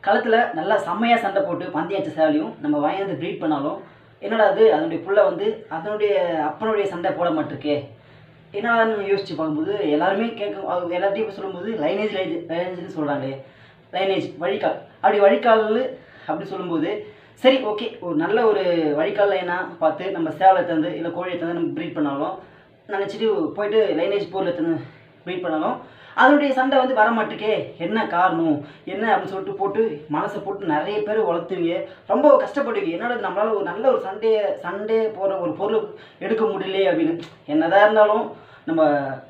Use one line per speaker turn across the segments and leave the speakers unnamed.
களத்தில் நல்லா செம்மையாக சண்டை போட்டு பந்தயாச்ச சேவலையும் நம்ம வாங்கி ப்ரீட் பண்ணாலும் என்னடா அது அதனுடைய புள்ள வந்து அதனுடைய அப்பனுடைய சண்டை போட மாட்டிருக்கே என்னடான்னு யோசிச்சு பார்க்கும்போது எல்லாருமே கேட்கும் அது எல்லாத்தையும் சொல்லும்போது லைனேஜ் லைனேஜ்னு சொல்கிறாங்களே லைனேஜ் வழிகால் அப்படி வழிகால் அப்படி சொல்லும்போது சரி ஓகே ஒரு நல்ல ஒரு வழிகால் லைனாக பார்த்து நம்ம சேவலை தந்து இல்லை கோழியை தந்து நம்ம ப்ரீட் பண்ணாலும் நினச்சிட்டு போயிட்டு லைனேஜ் போரில் தந்து ப்ரீட் பண்ணாலும் அதனுடைய சண்டை வந்து வர மாட்டேக்கே என்ன காரணம் என்ன அப்படின்னு சொல்லிட்டு போட்டு மனசை போட்டு நிறைய பேர் வளர்த்துவீங்க ரொம்ப கஷ்டப்படுவீங்க என்னடா இது நம்மளால ஒரு நல்ல ஒரு சண்டையை சண்டே போகிற ஒரு பொருள் எடுக்க முடியலையே அப்படின்னு என்னதான் இருந்தாலும் நம்ம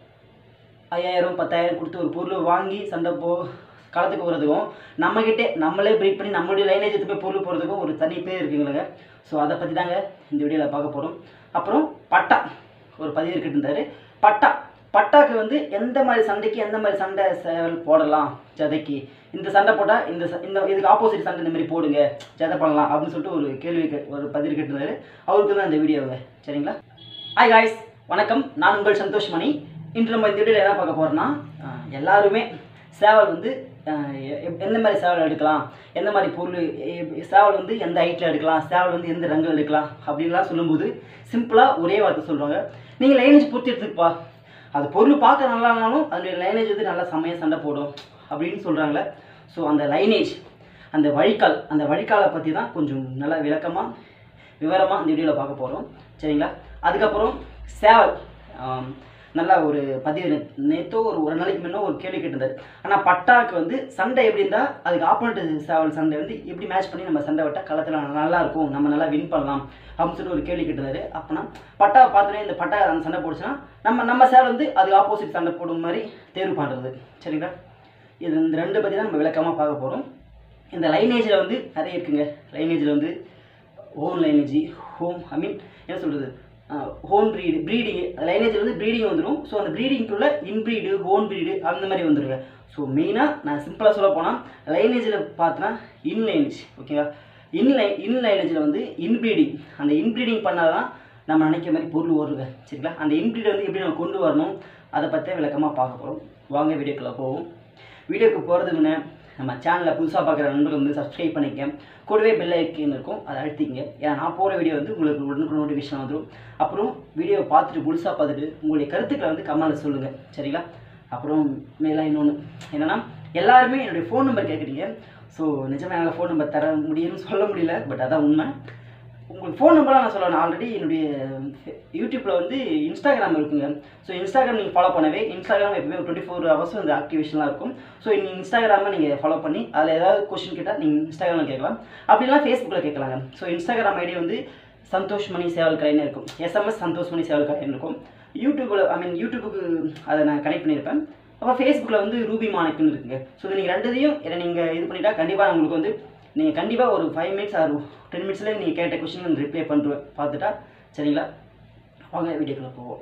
ஐயாயிரம் பத்தாயிரம் கொடுத்து ஒரு பொருள் வாங்கி சண்டை போ களத்துக்கு போகிறதுக்கும் நம்மக்கிட்டே நம்மளே ப்ரீட் பண்ணி நம்மளுடைய லைனேஜ் எடுத்து போய் பொருள் போகிறதுக்கும் ஒரு தனி பேர் இருக்குங்களேங்க ஸோ அதை பற்றி தாங்க இந்த வீடியோவில் பார்க்க போகிறோம் அப்புறம் பட்டா ஒரு பதிவு இருக்கிட்டு இருந்தாரு பட்டா பட்டாக்கு வந்து எந்த மாதிரி சண்டைக்கு எந்த மாதிரி சண்டை சேவல் போடலாம் ஜதைக்கு இந்த சண்டை போட்டால் இந்த ச- இந்த இதுக்கு ஆப்போசிட் சண்டை இந்த மாதிரி போடுங்க ஜதை பண்ணலாம் அப்படின்னு சொல்லிட்டு ஒரு கேள்வி கே- ஒரு பதிவு கேட்டிருந்தாரு அவருக்கு தான் இந்த வீடியோங்க சரிங்களா ஹாய் காய்ஸ் வணக்கம் நான் உங்கள் சந்தோஷ் மணி இன்று நம்ம இந்த வீடியோவில் என்ன பார்க்க போகிறோம்னா அஹ், எல்லாருமே சேவல் வந்து அஹ், எ- எ- எந்த மாதிரி சேவல் எடுக்கலாம் எந்த மாதிரி பொருள் எ- சேவல் வந்து எந்த ஹைட்டில் எடுக்கலாம் சேவல் வந்து எந்த ரங்கில் எடுக்கலாம் அப்படின்லாம் சொல்லும்போது சிம்பிளாக ஒரே வார்த்தை சொல்கிறாங்க நீங்கள் லைனேஜ் பொறுத்து எடுத்துக்கப்பா அது பொருள் பார்க்க நல்லா இருந்தாலும் அதனுடைய லைனேஜ் வந்து நல்லா செம்மையாக சண்டை போடும் அப்படின்னு சொல்கிறாங்களே ஸோ அந்த லைனேஜ் அந்த வழிகால் அந்த வழிகாலை பற்றி தான் கொஞ்சம் நல்லா விளக்கமாக விவரமாக இந்த வீடியோவில் பார்க்க போகிறோம் சரிங்களா அதுக்கப்புறம் சேவல் ஆம், நல்லா ஒரு பதிவு நேற்றோ ஒரு ஒரு நாளைக்கு முன்னே ஒரு கேள்வி கேட்டிருந்தாரு ஆனால் பட்டாக்கு வந்து சண்டை எப்படி இருந்தால் அதுக்கு ஆப்போனண்ட் சேவல் சண்டை வந்து எப்படி மேட்ச் பண்ணி நம்ம சண்டை விட்டால் களத்தில் நல்லா இருக்கும் நம்ம நல்லா வின் பண்ணலாம் அப்படின்னு சொல்லிட்டு ஒரு கேள்வி கேட்டிருந்தாரு அப்போனா பட்டா பார்த்தோன்னே இந்த பட்டா அந்த சண்டை போடுச்சுன்னா நம்ம நம்ம சேவல் வந்து அதுக்கு ஆப்போசிட் சண்டை போடும் மாதிரி தேர்வு பண்ணுறது சரிங்களா இது இந்த ரெண்டு பற்றி தான் நம்ம விளக்கமாக பார்க்க போகிறோம் இந்த லைனேஜில் வந்து நிறைய இருக்குங்க லைனேஜில் வந்து home lineage home I mean என்ன சொல்கிறது ஹோம் ப்ரீடு ப்ரீடிங் லைனேஜில் வந்து ப்ரீடிங் வந்துடும் ஸோ அந்த ப்ரீடிங்குள்ளே இன்ப்ரீடு ஹோம் ப்ரீடு அந்த மாதிரி வந்துருங்க ஸோ மெயினாக நான் சிம்பிளாக சொல்ல போனால் லைனேஜில் பார்த்தோன்னா இன் லைனேஜ் ஓகேவா இன் லை இன் லைனேஜில் வந்து இன்ப்ரீடிங் அந்த இன்ப்ரீடிங் பண்ணால் தான் நம்ம நினைக்கிற மாதிரி பொருள் வருங்க சரிங்களா அந்த இன்ப்ரீட் வந்து எப்படி நம்ம கொண்டு வரணும் அதை பற்றி விளக்கமாக பார்க்க போகிறோம் வாங்க வீடியோக்குள்ளே போவோம் வீடியோக்கு போகிறதுக்கு முன்னே நம்ம சேனலை புதுசாக பார்க்குற நண்பர்கள் வந்து சப்ஸ்கிரைப் பண்ணிக்க கூடவே பெல் ஐக்கன் இருக்கும் அதை அழுத்திங்க ஏன்னா நான் போகிற வீடியோ வந்து உங்களுக்கு உடனுக்கு நோட்டிஃபிகேஷன் வந்துடும் அப்புறம் வீடியோவை பார்த்துட்டு முழுசாக பார்த்துட்டு உங்களுடைய கருத்துக்களை வந்து கமெண்ட்டில் சொல்லுங்கள் சரிங்களா அப்புறம் மேலே இன்னொன்று என்னென்னா எல்லாருமே என்னுடைய ஃபோன் நம்பர் கேட்குறீங்க ஸோ நிஜமாக என்னால் ஃபோன் நம்பர் தர முடியும்னு சொல்ல முடியல பட் அதான் உண்மை உங்களுக்கு ஃபோன் நம்பராக நான் சொல்லணும் ஆல்ரெடி என்னுடைய யூடியூப்பில் வந்து இன்ஸ்டாகிராம் இருக்குங்க ஸோ இன்ஸ்டாகிராம் நீங்கள் ஃபாலோ பண்ணவே இன்ஸ்டாகிராம் எப்பவுமே டுவெண்ட்டி ஃபோர் ஹவர்ஸ் வந்து ஆக்டிவேஷனாக இருக்கும் ஸோ நீங்கள் இன்ஸ்டாகிராமை நீங்கள் ஃபாலோ பண்ணி அதில் ஏதாவது கொஸ்டின் கேட்டால் நீங்கள் இன்ஸ்டாகிராமில் கேட்கலாம் அப்படிலாம் ஃபேஸ்புக்கில் கேட்கலாங்க ஸோ இன்ஸ்டாகிராம் ஐடி வந்து சந்தோஷ் மணி சேவல் கலைன்னு இருக்கும் எஸ்எம்எஸ் சந்தோஷ் மணி சேவல் கலைன்னு இருக்கும் யூடியூப்பில் ஐ மீன் யூடியூபுக்கு அதை நான் கனெக்ட் பண்ணியிருப்பேன் அப்புறம் ஃபேஸ்புக்கில் வந்து ரூபி மாணிக்குன்னு இருக்குங்க ஸோ நீங்கள் ரெண்டுத்தையும் இதை நீங்கள் இது பண்ணிட்டா கண்டிப்பாக உங்களுக்கு வந்து நீங்கள் கண்டிப்பாக ஒரு ஃபைவ் மினிட்ஸ் ஆர் டென் மினிட்ஸில் நீங்கள் கேட்ட கொஸ்டின் ரிப்ளை பண்ணுறேன் பார்த்துட்டா சரிங்களா வாங்க வீடியோக்குள்ளே போவோம்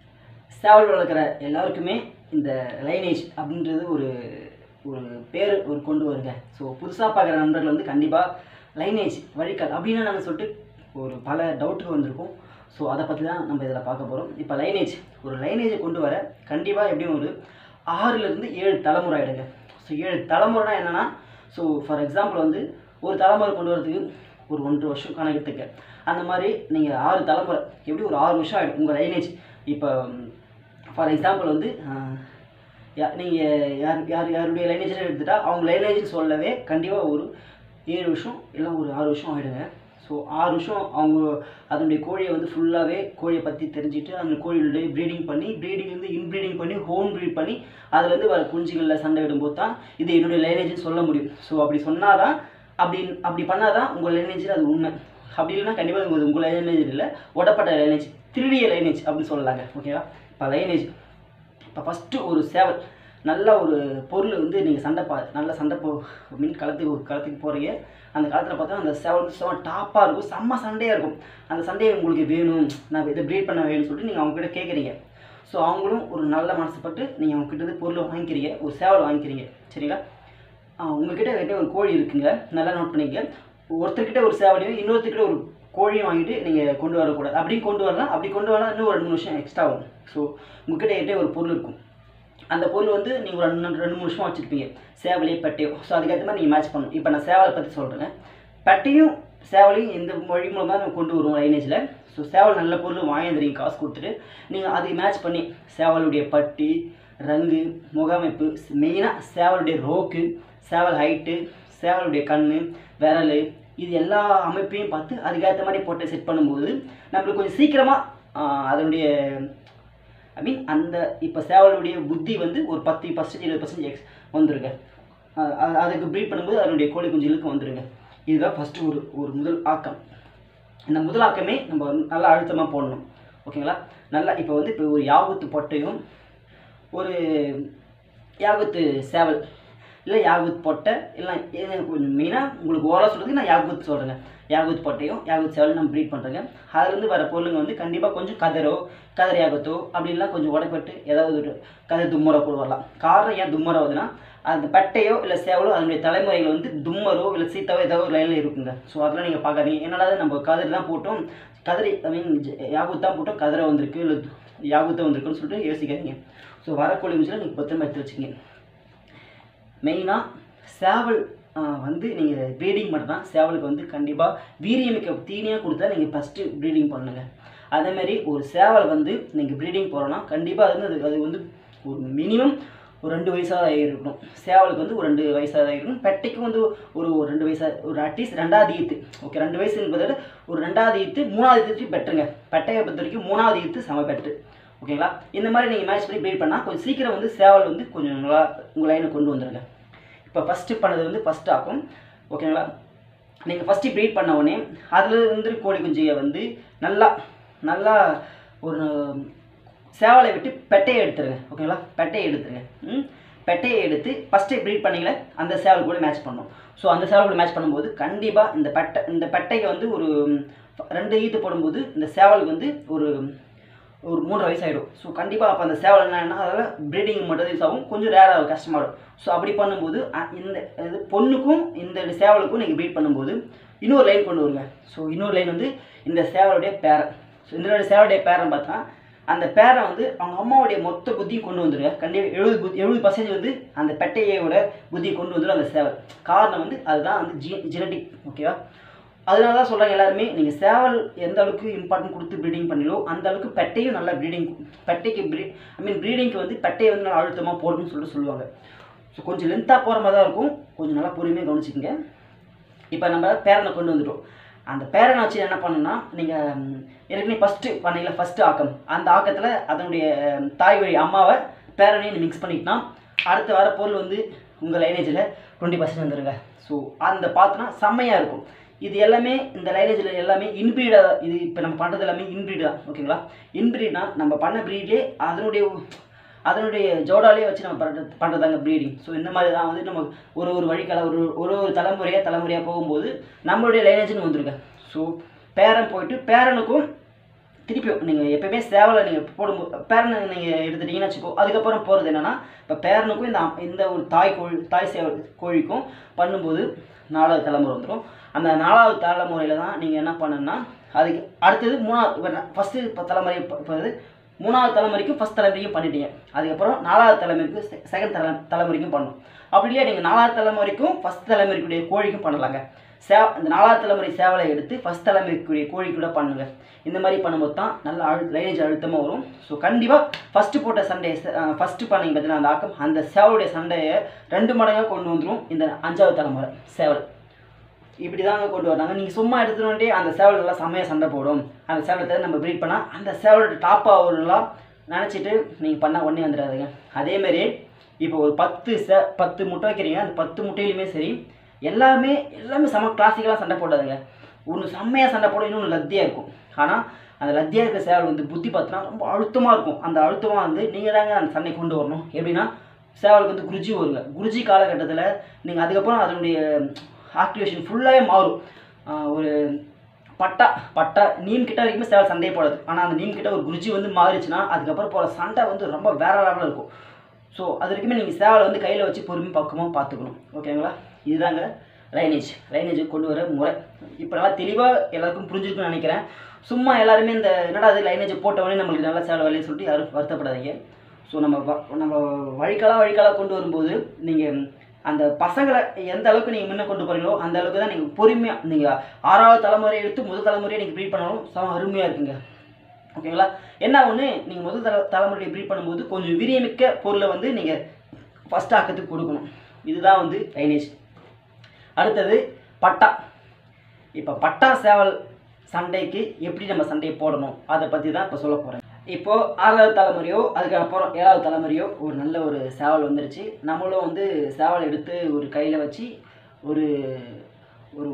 சேவல் வளர்க்குற எல்லாருக்குமே இந்த லைனேஜ் அப்படின்றது ஒரு ஒரு பேர் ஒரு கொண்டு வருங்க ஸோ புதுசாக பார்க்குற நண்பர்கள் வந்து கண்டிப்பாக லைனேஜ் வழிகால் அப்படின்னு நாங்கள் சொல்லிட்டு ஒரு பல டவுட்டுக்கு வந்திருக்கோம் ஸோ அதை பற்றி தான் நம்ம இதில் பார்க்க போகிறோம் இப்போ லைனேஜ் ஒரு லைனேஜை கொண்டு வர கண்டிப்பாக எப்படியும் ஒரு ஆறுலேருந்து ஏழு தலைமுறை ஆகிடுங்க ஸோ ஏழு தலைமுறைனா என்னென்னா ஸோ ஃபார் எக்ஸாம்பிள் வந்து ஒரு தலைமுறை கொண்டு வரதுக்கு ஒரு ஒன்றரை வருஷம் கணக்கிட்டுக்க அந்த மாதிரி நீங்கள் ஆறு தலைமுறை எப்படி ஒரு ஆறு வருஷம் ஆகிடும் உங்கள் லைனேஜ் இப்போ ஃபார் எக்ஸாம்பிள் வந்து நீங்கள் யார் யார் யாருடைய லைனேஜில் எடுத்துட்டா அவங்க லைனேஜ்னு சொல்லவே கண்டிப்பாக ஒரு ஏழு வருஷம் இல்லை ஒரு ஆறு வருஷம் ஆகிடுங்க ஸோ ஆறு வருஷம் அவங்க அதனுடைய கோழியை வந்து ஃபுல்லாகவே கோழியை பற்றி தெரிஞ்சுட்டு அந்த கோழியுடைய ப்ரீடிங் பண்ணி ப்ரீடிங்லேருந்து இன்ப்ரீடிங் பண்ணி ஹோம் ப்ரீட் பண்ணி அதுலேருந்து வர குஞ்சுகளில் சண்டை விடும்போது தான் இது என்னுடைய லைனேஜ்னு சொல்ல முடியும் ஸோ அப்படி சொன்னால் தான் அப்படி அப்படி பண்ணால் தான் உங்கள் லைனேஜில் அது உண்மை அப்படி இல்லைன்னா கண்டிப்பாக உங்கள் உங்கள் லைனேஜ் இல்லை ஒடப்பட்ட லைனேஜ் திருடிய லைனேஜ் அப்படின்னு சொல்லலாங்க ஓகேவா இப்போ லைனேஜ் இப்போ ஃபஸ்ட்டு ஒரு சேவல் நல்ல ஒரு பொருள் வந்து நீங்கள் சண்டை பா நல்ல சண்டை போ மீன் களத்துக்கு களத்துக்கு போகிறீங்க அந்த காலத்தில் பார்த்தா அந்த சேவல் வந்து செம்ம டாப்பாக இருக்கும் செம்ம சண்டையாக இருக்கும் அந்த சண்டையை உங்களுக்கு வேணும் நான் இதை ப்ரீட் பண்ண வேணும்னு சொல்லிட்டு நீங்கள் அவங்ககிட்ட கேட்குறீங்க ஸோ அவங்களும் ஒரு நல்ல மனசுப்பட்டு நீங்கள் அவங்ககிட்ட இருந்து பொருளை வாங்கிக்கிறீங்க ஒரு சேவல் வாங்கிக்கிறீங்க சரிங்களா ஆ, உங்ககிட்ட வேண்டிய ஒரு கோழி இருக்குங்க நல்லா நோட் பண்ணிக்க ஒருத்தர்கிட்ட ஒரு சேவலையும் இன்னொருத்தர்கிட்ட ஒரு கோழியும் வாங்கிட்டு நீங்கள் கொண்டு வரக்கூடாது அப்படி கொண்டு வரலாம் அப்படி கொண்டு வரலாம் இன்னும் ஒரு ரெண்டு மூணு வருஷம் எக்ஸ்ட்ரா ஆகும் ஸோ உங்ககிட்ட என்கிட்ட ஒரு பொருள் இருக்கும் அந்த பொருள் வந்து நீங்கள் ஒரு ரெண்டு ரெண்டு மூணு வருஷம் வச்சுருப்பீங்க சேவலையோ பெட்டையோ ஸோ அதுக்கேற்ற மாதிரி நீங்கள் மேட்ச் பண்ணணும் இப்போ நான் சேவலை பற்றி சொல்கிறேங்க பெட்டையும் சேவலையும் இந்த வழி மூலமாக நம்ம கொண்டு வருவோம் லைனேஜில் ஸோ சேவல் நல்ல பொருள் வாங்கிடுறீங்க காசு கொடுத்துட்டு நீங்கள் அதை மேட்ச் பண்ணி சேவலுடைய பட்டி ரங்கு முகமைப்பு மெயினாக சேவலுடைய ரோக்கு சேவல் ஹைட்டு சேவலுடைய கண் விரல் இது எல்லா அமைப்பையும் பார்த்து அதுக்கேற்ற மாதிரி போட்டு செட் பண்ணும்போது நம்மளுக்கு கொஞ்சம் சீக்கிரமாக அதனுடைய ஐ மீன் அந்த இப்போ சேவலுடைய புத்தி வந்து ஒரு பத்து பர்சன்ட் இருபது பர்சன்ட் எக்ஸ் வந்துருங்க அஹ் அது- அதுக்கு ப்ரீட் பண்ணும்போது அதனுடைய கோழி குஞ்சுகளுக்கு வந்துருங்க இதுதான் ஃபஸ்ட்டு ஒரு ஒரு முதல் ஆக்கம் இந்த முதல் ஆக்கமே நம்ம வந்து நல்லா அழுத்தமாக போடணும் ஓகேங்களா நல்லா இப்போ வந்து இப்போ ஒரு யாகுத்து பொட்டையும் ஒரு யாகுத்து சேவல் இல்லை யாகுத் பொட்டை இல்லை கொஞ்சம் மெயினாக உங்களுக்கு ஓரளவு சொல்கிறது நான் யாகுத் சொல்கிறேங்க யாகுத் பொட்டையும் யாகுத் சேவலும் நம்ம ப்ரீட் பண்ணுறேங்க அதுலேருந்து வர பொருளுங்க வந்து கண்டிப்பாக கொஞ்சம் கதரோ கதர் யாகத்தோ அப்படின்லாம் கொஞ்சம் உடைப்பட்டு ஏதாவது ஒரு கதர் தும்மரோ கூட வரலாம் காரணம் ஏன் தும்மரோ வருதுன்னா அந்த பட்டையோ இல்லை சேவலோ அதனுடைய தலைமுறைகள் வந்து தும்மரோ இல்லை சீத்தாவோ ஏதோ ஒரு லைனில் இருக்குங்க ஸோ அதெல்லாம் நீங்கள் பார்க்காதீங்க என்னடா இது நம்ம கதிர் தான் போட்டோம் கதிரை ஐ மீன் யாகுத் தான் போட்டோம் கதிரை வந்திருக்கு இல்லை யாகுத்தை வந்திருக்குன்னு சொல்லிட்டு யோசிக்காதீங்க ஸோ வரக்கோழி குஞ்சில் நீங்கள் பத்திரமா எடுத்து வச்சுக்கங்க மெயினாக சேவல் ஆ, வந்து நீங்கள் ப்ரீடிங் பண்ணால் சேவலுக்கு வந்து கண்டிப்பாக வீரியமிக்க தீனியாக கொடுத்தா நீங்கள் ஃபஸ்ட்டு ப்ரீடிங் பண்ணுங்க அதேமாரி ஒரு சேவல் வந்து நீங்கள் ப்ரீடிங் போகிறோன்னா கண்டிப்பாக அது வந்து அது- அது வந்து ஒரு மினிமம் ஒரு ரெண்டு வயசாக இருக்கணும் சேவலுக்கு வந்து ஒரு ரெண்டு வயசாக இருக்கணும் பெட்டைக்கும் வந்து ஒரு ஒரு ரெண்டு வயசாக ஒரு அட்லீஸ்ட் ரெண்டாவது ஈத்து ஓகே ரெண்டு வயசு என்பதை விட ஒரு ரெண்டாவது ஈத்து மூணாவது ஈத்து பெட்டுருங்க பெட்டையை பொறுத்த வரைக்கும் மூணாவது ஈத்து செம பெட்டு ஓகேங்களா இந்த மாதிரி நீங்கள் மேட்ச் பண்ணி ப்ரீட் பண்ணால் கொஞ்சம் சீக்கிரம் வந்து சேவல் வந்து கொஞ்சம் நல்லா உங்கள் லைனை கொண்டு வந்துருங்க இப்போ ஃபஸ்ட்டு பண்ணது வந்து ஃபஸ்ட் ஆகும் ஓகேங்களா நீங்கள் ஃபஸ்ட்டு ப்ரீட் பண்ண உடனே அதில் வந்து கோழி குஞ்சியை வந்து நல்லா நல்லா ஒரு சேவலை விட்டு பெட்டையை எடுத்துருங்க ஓகேங்களா பெட்டையை எடுத்துருங்க ம் பெட்டையை எடுத்து ஃபஸ்ட்டு ப்ரீட் பண்ணீங்களே அந்த சேவல் கூட மேட்ச் பண்ணணும் ஸோ அந்த சேவல் கூட மேட்ச் பண்ணும்போது கண்டிப்பாக இந்த பெட்டை இந்த பெட்டைக்கு வந்து ஒரு ரெண்டு ஈத்து போடும்போது இந்த சேவலுக்கு வந்து ஒரு ஒரு மூன்றரை வயசு ஆகிடும் ஸோ கண்டிப்பாக அப்போ அந்த சேவல் என்னன்னா அதில் ப்ரீடிங் மட்டும் யூஸ் ஆகும் கொஞ்சம் ரேராக கஷ்டமாக இருக்கும் ஸோ அப்படி பண்ணும்போது அ- இந்த இது பொண்ணுக்கும் இந்த சேவலுக்கும் நீங்கள் ப்ரீட் பண்ணும்போது இன்னொரு லைன் கொண்டு வருங்க ஸோ இன்னொரு லைன் வந்து இந்த சேவலுடைய பேரன் ஸோ இந்த சேவலுடைய பேரன் பார்த்தா அந்த பேரன் வந்து அவங்க அம்மாவுடைய மொத்த புத்தியும் கொண்டு வந்துருங்க கண்டிப்பாக எழுபது புத்தி எழுபது பர்சன்டேஜ் வந்து அந்த பெட்டையோட புத்தியை கொண்டு வந்துடும் அந்த சேவல் காரணம் வந்து அதுதான் வந்து ஜி ஜெனட்டிக் ஓகேவா அதனால தான் சொல்கிறாங்க எல்லாருமே நீங்கள் சேவல் எந்த அளவுக்கு இம்பார்ட்டன்ட் கொடுத்து ப்ரீடிங் பண்ணீங்களோ அந்த அளவுக்கு பெட்டையும் நல்லா ப்ரீடிங் பெட்டைக்கு ப்ரீ ஐ மீன் ப்ரீடிங்க்கு வந்து பெட்டையை வந்து நல்லா அழுத்தமாக போடணும்னு சொல்லிட்டு சொல்லுவாங்க ஸோ கொஞ்சம் லென்த்தாக போகிற மாதிரி தான் இருக்கும் கொஞ்சம் நல்லா பொறுமையாக கவனிச்சிக்கங்க இப்போ நம்ம பேரனை கொண்டு வந்துட்டோம் அந்த பேரனை வச்சு என்ன பண்ணணும்னா நீங்கள் ஏற்கனவே ஃபஸ்ட்டு பண்ணீங்களா ஃபஸ்ட்டு ஆக்கம் அந்த ஆக்கத்தில் அதனுடைய ம், தாய் வழி அம்மாவை பேரனையும் மிக்ஸ் பண்ணிக்கிட்டா அடுத்து வர பொருள் வந்து உங்கள் லைனேஜில் டுவெண்ட்டி பர்சன்ட் வந்துருங்க ஸோ அந்த பார்த்தோன்னா செம்மையாக இருக்கும் இது எல்லாமே இந்த லைனேஜில் எல்லாமே இன்பிரீடாக இது இப்போ நம்ம பண்ணுறது எல்லாமே இன்பிரீடு தான் ஓகேங்களா இன்பிரீட்னா நம்ம பண்ண ப்ரீட்லேயே அதனுடைய அதனுடைய ஜோடாலே வச்சு நம்ம பண்ணுறது பண்ணுறதாங்க ப்ரீடிங் ஸோ இந்த மாதிரி தான் வந்து நம்ம ஒரு ஒரு வழிக்கால ஒரு ஒரு ஒரு தலைமுறையாக தலைமுறையாக போகும்போது நம்மளுடைய லைனேஜ்னு வந்துருங்க ஸோ பேரன் போயிட்டு பேரனுக்கும் திருப்பியும் நீங்கள் எப்பயுமே சேவலை நீங்கள் போடும்போது பேரனை நீங்கள் எடுத்துட்டீங்கன்னு வச்சுக்கோ அதுக்கப்புறம் போகிறது என்னென்னா இப்போ பேரனுக்கும் இந்த அம்- இந்த ஒரு தாய் கோழி தாய் சேவல் கோழிக்கும் பண்ணும்போது நாலாவது தலைமுறை வந்துடும் அந்த நாலாவது தலைமுறையில் தான் நீங்கள் என்ன பண்ணணும்னா அதுக்கு அடுத்தது மூணாவது ஃபஸ்ட்டு இப்போ தலைமுறை இப்போ இப்போ இது மூணாவது தலைமுறைக்கும் ஃபஸ்ட் தலைமுறைக்கும் பண்ணிட்டீங்க அதுக்கப்புறம் நாலாவது தலைமுறைக்கும் செகண்ட் தலை தலைமுறைக்கும் பண்ணணும் அப்படி இல்லையா நீங்கள் நாலாவது தலைமுறைக்கும் ஃபஸ்ட் தலைமுறைக்குடைய கோழிக்கும் பண்ணலாங்க சே இந்த நாலாவது தலைமுறை சேவலை எடுத்து ஃபஸ்ட் தலைமுறைக்குரிய கோழி கூட பண்ணுங்க இந்த மாதிரி பண்ணும்போது தான் நல்ல அழு லைனேஜ் அழுத்தமாக வரும் ஸோ கண்டிப்பாக ஃபஸ்ட்டு போட்ட சண்டையை ஃபஸ்ட்டு பண்ணீங்க பார்த்தீங்கன்னா அந்த ஆக்கம் அந்த சேவலுடைய சண்டையை ரெண்டு மடங்காக கொண்டு வந்துடும் இந்த அஞ்சாவது தலைமுறை சேவல் இப்படி தாங்க கொண்டு வராங்க நீங்கள் சும்மா எடுத்துகிட்டு அந்த சேவல் நல்லா செம்மையாக சண்டை போடும் அந்த சேவலத்தை நம்ம ப்ரீட் பண்ணால் அந்த சேவலோட டாப்பாக வரும்லாம் நினச்சிட்டு நீங்கள் பண்ணால் ஒன்றே வந்துடாதுங்க அதேமாரி இப்போ ஒரு பத்து சே பத்து முட்டை வைக்கிறீங்க அந்த பத்து முட்டையிலுமே சரி எல்லாமே எல்லாமே செம கிளாசிக்கலாக சண்டை போடாதுங்க ஒன்று செம்மையாக சண்டை போடும் இன்னொன்று லத்தியாக இருக்கும் ஆனால் அந்த லத்தியாக இருக்கிற சேவல் வந்து புத்தி பார்த்தோன்னா ரொம்ப அழுத்தமாக இருக்கும் அந்த அழுத்தமாக வந்து நீங்கள் தாங்க அந்த சண்டை கொண்டு வரணும் எப்படின்னா சேவலுக்கு வந்து குருஜி வருங்க குருஜி காலகட்டத்தில் நீங்கள் அதுக்கப்புறம் அதனுடைய ஆக்டிவேஷன் ஃபுல்லாகவே மாறும் ஆஹ் ஒரு பட்டா பட்டா நீம் கிட்ட வரைக்குமே சேவல் சண்டையே போடாது ஆனால் அந்த நீம் கிட்ட ஒரு குருஜி வந்து மாறிச்சுன்னா அதுக்கப்புறம் போகிற சண்டை வந்து ரொம்ப வேற லெவலில் இருக்கும் ஸோ அது வரைக்குமே நீங்கள் சேவலை வந்து கையில் வச்சு பொறுமை பக்கமாக பார்த்துக்கணும் ஓகேங்களா இதுதாங்க லைனேஜ் லைனேஜ் கொண்டு வர முறை இப்போ நல்லா தெளிவாக எல்லாருக்கும் புரிஞ்சிருக்குன்னு நினைக்கிறேன் சும்மா எல்லாருமே இந்த என்னடா அது லைனேஜ் போட்டவொடனே நம்மளுக்கு நல்லா சேவல் வரலன்னு சொல்லிட்டு யாரும் வருத்தப்படாதீங்க ஸோ நம்ம வ- நம்ம வழிக்காலாக வழிக்காலாக கொண்டு வரும்போது நீங்கள் அந்த பசங்களை எந்த அளவுக்கு நீங்கள் முன்ன கொண்டு போகிறீங்களோ அந்த அளவுக்கு தான் நீங்கள் பொறுமையாக நீங்கள் ஆறாவது தலைமுறை எடுத்து முதல் தலைமுறையை நீங்கள் ப்ரீட் பண்ணாலும் சம அருமையாக இருக்குங்க ஓகேங்களா என்ன ஒன்று நீங்கள் முதல் தல தலைமுறையை ப்ரீட் பண்ணும்போது கொஞ்சம் வீரியமிக்க பொருளை வந்து நீங்கள் ஃபஸ்ட் ஆக்கத்துக்கு கொடுக்கணும் இதுதான் வந்து லைனேஜ் அடுத்தது பட்டா இப்போ பட்டா சேவல் சண்டைக்கு எப்படி நம்ம சண்டையை போடணும் அதை பற்றி தான் இப்போ சொல்ல போகிறேன் இப்போது ஆறாவது தலைமுறையோ அதுக்கப்புறம் ஏழாவது தலைமுறையோ ஒரு நல்ல ஒரு சேவல் வந்துருச்சு நம்மளும் வந்து சேவல் எடுத்து ஒரு கையில் வச்சு ஒரு ஒரு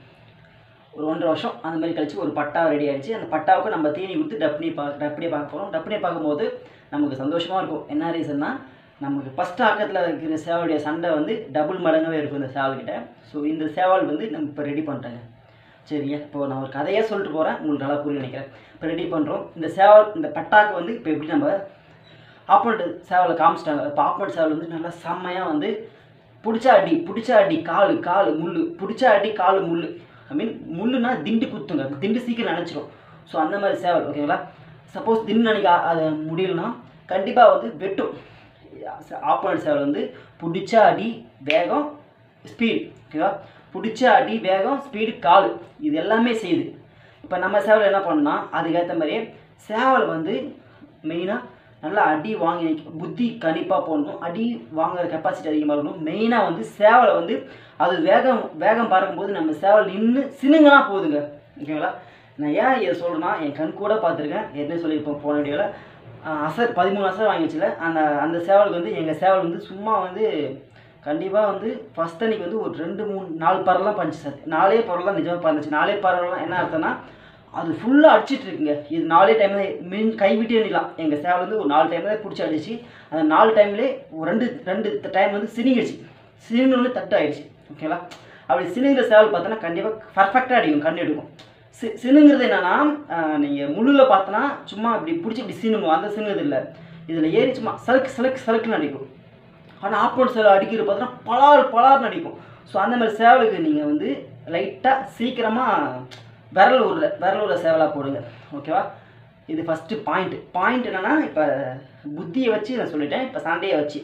ஒரு ஒன்றரை வருஷம் அந்த மாதிரி கழிச்சு ஒரு பட்டா ரெடி ஆயிடுச்சு அந்த பட்டாவுக்கு நம்ம தீனி கொடுத்து டப்னி பா டப்னி பார்க்க போகிறோம் டப்னி பார்க்கும்போது நமக்கு சந்தோஷமாக இருக்கும் என்ன ரீசன்னா நமக்கு ஃபஸ்ட் ஆக்கத்தில் இருக்கிற சேவலுடைய சண்டை வந்து டபுள் மடங்காகவே இருக்கும் இந்த சேவல்கிட்ட ஸோ இந்த சேவல் வந்து நம்ம இப்போ ரெடி பண்ணிட்டேங்க சரிங்க இப்போ நான் ஒரு கதையே சொல்லிட்டு போகிறேன் உங்களுக்கு நல்லா புரிய நினைக்கிறேன் இப்போ ரெடி பண்ணுறோம் இந்த சேவல் இந்த பட்டாக்கு வந்து இப்போ எப்படி நம்ம ஆப்போனட் சேவலை காமிச்சிட்டாங்க இப்போ ஆப்போனட் சேவல் வந்து நல்லா செம்மையாக வந்து பிடிச்ச அடி பிடிச்ச அடி காலு காலு முள்ளு பிடிச்ச அடி காலு முள்ளு ஐ மீன் முள்ளுனா திண்டு குத்துங்க திண்டு சீக்கிரம் நினச்சிரும் ஸோ அந்த மாதிரி சேவல் ஓகேங்களா சப்போஸ் திண்டு நினைக்க அது முடியலனா கண்டிப்பாக வந்து வெட்டும் ஆப்போனட் சேவல் வந்து பிடிச்ச அடி வேகம் ஸ்பீடு ஓகேவா பிடிச்ச அடி வேகம் ஸ்பீடு காலு இது எல்லாமே செய்யுது இப்போ நம்ம சேவல் என்ன பண்ணோம்னா அதுக்கேற்ற மாதிரியே சேவல் வந்து மெயினாக நல்லா அடி வாங்கி நிக்க- புத்தி கணிப்பாக போடணும் அடி வாங்குற கெப்பாசிட்டி அதிகமாக இருக்கணும் மெயினாக வந்து சேவலை வந்து அது வேகம் வேகம் பார்க்கும்போது நம்ம சேவல் நின்று சினுங்கன்னா போதுங்க ஓகேங்களா நான் ஏன் இதை சொல்கிறேன்னா என் கண் கூட பார்த்துருக்கேன் ஏற்கனவே சொல்லியிருப்போம் போன வீடியோவில் அசர் பதிமூணு அசர் வாங்கி வச்சுல அந்த அந்த சேவலுக்கு வந்து எங்கள் சேவல் வந்து சும்மா வந்து கண்டிப்பாக வந்து ஃபஸ்ட் அன்னைக்கு வந்து ஒரு ரெண்டு மூணு நாலு பறவைலாம் பஞ்சு சார் நாலே பறவைலாம் நிஜமாக பறந்துச்சு நாலே பறவைலாம் என்ன அர்த்தம்னா அது ஃபுல்லாக அடிச்சிட்டு இருக்குங்க இது நாலே டைமில் மீன் கைவிட்டே நிற்கலாம் எங்கள் சேவல் வந்து ஒரு நாலு டைமில் பிடிச்சி அடிச்சு அந்த நாலு டைம்லேயே ஒரு ரெண்டு ரெண்டு டைம் வந்து சினிங்கிடுச்சு சினிங்கன்னு தட்டு ஆயிடுச்சு ஓகேங்களா அப்படி சினுங்கிற சேவல் பார்த்தோன்னா கண்டிப்பாக பர்ஃபெக்டாக அடிக்கும் கண் எடுக்கும் சி சினுங்கிறது என்னன்னா நீங்கள் முள்ளில் பார்த்தோன்னா சும்மா இப்படி பிடிச்சி இப்படி சினுங்கும் அந்த சினுங்கிறது இல்லை இதில் ஏறி சும்மா சலுக்கு சலுக்கு சலுக்குன்னு அடிக்கும் ஆனால் ஆப்போட் சேவல் அடிக்கிறது பார்த்தோன்னா பலார் பலார்னு அடிக்கும் ஸோ அந்த மாதிரி சேவலுக்கு நீங்கள் வந்து லைட்டாக சீக்கிரமாக விரல் உருளை விரல் உருளை சேவலாக போடுங்க ஓகேவா இது ஃபஸ்ட்டு பாயிண்ட் பாயிண்ட் என்னென்னா இப்போ புத்தியை வச்சு நான் சொல்லிட்டேன் இப்போ சண்டையை வச்சு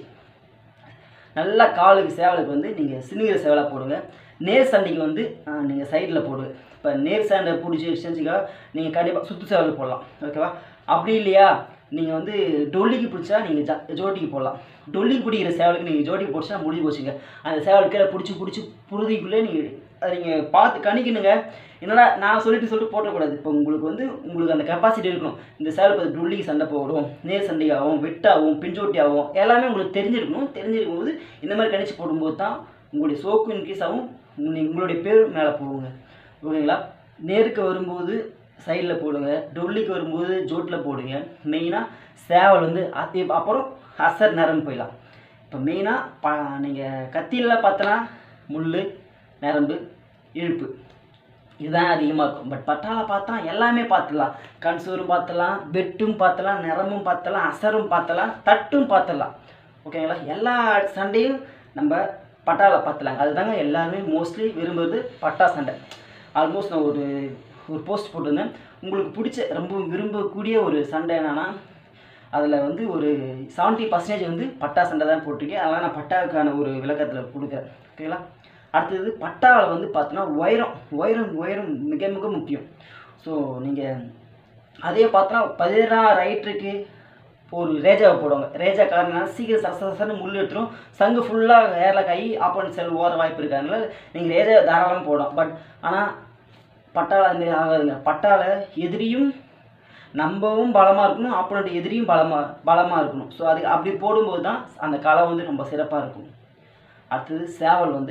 நல்லா காலுக்கு சேவலுக்கு வந்து நீங்கள் சினுங்கிற சேவலாக போடுங்க நேர் சண்டைக்கு வந்து நீங்கள் சைடில் போடுங்க இப்போ நேர் சண்டை பிடிச்சி செஞ்சுக்கா நீங்கள் கண்டிப்பாக சுத்து சேவலுக்கு போடலாம் ஓகேவா அப்படி இல்லையா நீங்கள் வந்து டொல்லிக்கு பிடிச்சா நீங்கள் ஜ ஜோட்டிக்கு போடலாம் டொல்லிக்கு பிடிக்கிற சேவலுக்கு நீங்கள் ஜோட்டிக்கு பிடிச்சா முடிஞ்சு போச்சுங்க அந்த சேவல் கீழே பிடிச்சி பிடிச்சி புழுதிக்குள்ளே நீங்கள் அதை நீங்கள் பார்த்து கணிக்கணுங்க என்னடா நான் சொல்லிட்டு சொல்லிட்டு போட்டக்கூடாது இப்போ உங்களுக்கு வந்து உங்களுக்கு அந்த கெப்பாசிட்டி இருக்கணும் இந்த சேவல் இப்போ டொல்லிக்கு சண்டை போடும் நேர் சண்டையாகும் வெட்டாகும் பிஞ்சோட்டியாகும் எல்லாமே உங்களுக்கு தெரிஞ்சிருக்கணும் தெரிஞ்சிருக்கும் போது இந்த மாதிரி கணிச்சு போடும்போது தான் உங்களுடைய சோக்கு இன்க்ரீஸ் ஆகும் உங்க- உங்களுடைய பேர் மேலே போகுங்க ஓகேங்களா நேருக்கு வரும்போது சைடில் போடுங்க டொல்லிக்கு வரும்போது ஜோட்டில் போடுங்க மெயினாக சேவல் வந்து அத்தி அப்புறம் அசர் நரம்பு போயிடலாம் இப்போ மெயினாக ப நீங்கள் கத்தியில் பார்த்தனா முள் நரம்பு இழுப்பு இதுதான் அதிகமாக இருக்கும் பட் பட்டால பார்த்தா எல்லாமே பார்த்துடலாம் கன்சூரும் பார்த்துடலாம் வெட்டும் பார்த்துடலாம் நிறமும் பார்த்துடலாம் அசரும் பார்த்துடலாம் தட்டும் பார்த்துடலாம் ஓகேங்களா எல்லா சண்டையும் நம்ம பட்டால பார்த்துலாங்க அதுதாங்க எல்லாருமே மோஸ்ட்லி விரும்புறது பட்டா சண்டை ஆல்மோஸ்ட் நான் ஒரு ஒரு போஸ்ட் போட்டிருந்தேன் உங்களுக்கு பிடிச்ச ரொம்ப விரும்பக்கூடிய ஒரு சண்டை என்னன்னா அதில் வந்து ஒரு செவன்ட்டி பர்சன்டேஜ் வந்து பட்டா சண்டை தான் போட்டிருக்கேன் அதனால் நான் பட்டாவுக்கான ஒரு விளக்கத்தில் கொடுக்குறேன் ஓகேங்களா அடுத்தது பட்டாவில் வந்து பார்த்தோன்னா உயரம் உயரம் உயரம் மிக மிக முக்கியம் ஸோ நீங்கள் அதே பார்த்தோன்னா பதினாறு ரைட்டருக்கு ஒரு ரேஜாவை போடுவாங்க ரேஜா காரணம் சீக்கிரம் சச சசன்னு முள் எடுத்துரும் சங்கு ஃபுல்லாக ஏரில் கை ஆப்போனன்ட் செல் ஓர வாய்ப்பு இருக்கு அதனால நீங்கள் ரேஜா தாராளமாக போடலாம் பட் ஆனால் பட்டால அது மாதிரி ஆகாதுங்க பட்டால எதிரியும் நம்பவும் பலமாக இருக்கணும் ஆப்போனண்ட் எதிரியும் பலமாக பலமாக இருக்கணும் ஸோ அது அப்படி போடும்போது தான் அந்த களை வந்து ரொம்ப சிறப்பாக இருக்கும் அடுத்தது சேவல் வந்து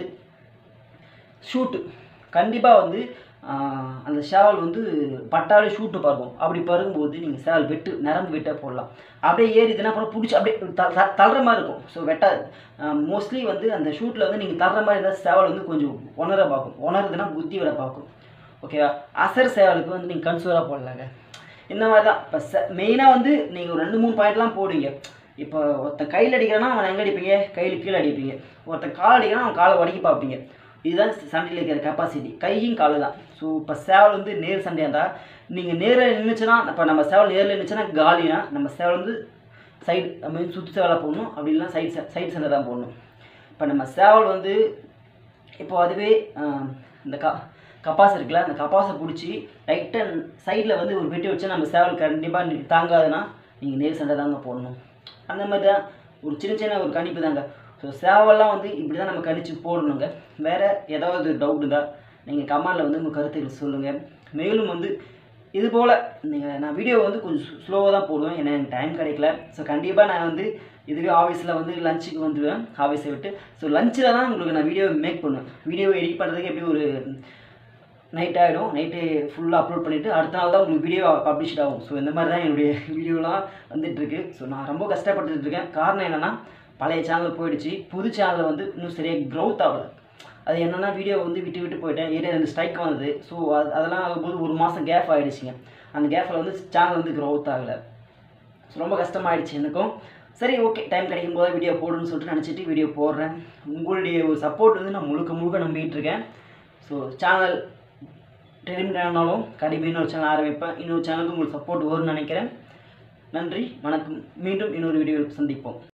ஷூட்டு கண்டிப்பாக வந்து ஆஹ், அந்த சேவல் வந்து பட்டாலே ஷூட்டு பார்க்கும் அப்படி பருகும்போது நீங்கள் சேவல் வெட்டு நரம்பு வெட்ட போடலாம் அப்படியே ஏறிதுன்னா அப்புறம் பிடிச்சி அப்படியே த- த- தள்ளுற மாதிரி இருக்கும் ஸோ வெட்டாது மோஸ்ட்லி வந்து அந்த ஷூட்டில் வந்து நீங்கள் தள்ளுற மாதிரி இருந்தால் சேவல் வந்து கொஞ்சம் உணர பார்க்கும் உணருதுன்னா புத்தி விட பார்க்கும் ஓகேவா அசர் சேவலுக்கு வந்து நீங்கள் கன்சூராக போடலாங்க இந்த மாதிரி தான் இப்போ மெயினாக வந்து நீங்கள் ஒரு ரெண்டு மூணு பாயிண்ட்லாம் போடுவீங்க இப்போ ஒருத்தன் கையில் அடிக்கிறான்னா அவன் எங்கே அடிப்பீங்க கையில் கீழே அடிப்பீங்க ஒருத்தன் கால் அடிக்கிறான் அவன் காலை வடிக்க பார்ப்பீங்க இதுதான் சண்டையில் இருக்கிற கெப்பாசிட்டி கையும் காலு தான் ஸோ இப்போ சேவல் வந்து நேர் சண்டையாக இருந்தால் நீங்கள் நேரில் நின்றுச்சுன்னா இப்போ நம்ம சேவல் நேரில் நின்றுச்சுன்னா காலினா நம்ம சேவல் வந்து சைடு மீன் சுற்று சேவலாக போடணும் அப்படி இல்லைனா சைடு சைடு சண்டை தான் போடணும் இப்போ நம்ம சேவல் வந்து இப்போ அதுவே ஆஹ், இந்த கா கப்பாஸ் இருக்குல்ல அந்த கப்பாஸை பிடிச்சி லைட்டாக சைடில் வந்து ஒரு பெட்டி வச்சா நம்ம சேவல் கண்டிப்பாக தாங்காதுன்னா நீங்கள் நேர் சண்டை தாங்க போடணும் அந்த மாதிரி தான் ஒரு சின்ன சின்ன ஒரு கணிப்பு தாங்க ஸோ சேவல்லாம் வந்து இப்படி தான் நம்ம கணிச்சு போடணுங்க வேறு ஏதாவது டவுட் இருந்தால் நீங்கள் கமெண்டில் வந்து உங்கள் கருத்துக்கள் சொல்லுங்கள் மேலும் வந்து இது போல் நீங்கள் நான் வீடியோ வந்து கொஞ்சம் ஸ்லோவாக தான் போடுவேன் ஏன்னா எனக்கு டைம் கிடைக்கல ஸோ கண்டிப்பாக நான் வந்து இதுவே ஆஃபீஸில் வந்து லஞ்சுக்கு வந்துடுவேன் ஆஃபீஸை விட்டு ஸோ லஞ்சில் தான் உங்களுக்கு நான் வீடியோ மேக் பண்ணுவேன் வீடியோ எடிட் பண்ணுறதுக்கு எப்படி ஒரு நைட் ஆகிடும் நைட்டு ஃபுல்லாக அப்லோட் பண்ணிவிட்டு அடுத்த நாள் தான் உங்களுக்கு வீடியோ பப்ளிஷ்ட் ஆகும் ஸோ இந்த மாதிரி தான் என்னுடைய வீடியோலாம் வந்துட்டுருக்கு ஸோ நான் ரொம்ப கஷ்டப்பட்டுட்டு இருக்கேன் காரணம் என்னென்னா பழைய சேனல் போயிடுச்சு புது சேனலில் வந்து இன்னும் சரியாக க்ரௌத் ஆகல அது என்னென்னா வீடியோ வந்து விட்டு விட்டு போயிட்டேன் ஏரியா ரெண்டு ஸ்ட்ரைக் வந்தது ஸோ அது அதெல்லாம் ஆகும்போது ஒரு மாதம் கேப் ஆகிடுச்சிங்க அந்த கேப்பில் வந்து சேனல் வந்து க்ரோத் ஆகலை ஸோ ரொம்ப கஷ்டமாயிடுச்சு எனக்கும் சரி ஓகே டைம் கிடைக்கும் போது வீடியோ போடணும்னு சொல்லிட்டு நினச்சிட்டு வீடியோ போடுறேன் உங்களுடைய ஒரு சப்போர்ட் வந்து நான் முழுக்க முழுக்க நம்பிட்டு இருக்கேன் ஸோ சேனல் டெலிமிட் ஆனாலும் கண்டிப்பாக இன்னொரு சேனல் ஆரம்பிப்பேன் இன்னொரு சேனலுக்கு உங்களுக்கு சப்போர்ட் வரும்னு நினைக்கிறேன் நன்றி வணக்கம் மீண்டும் இன்னொரு வீடியோவில் சந்திப்போம்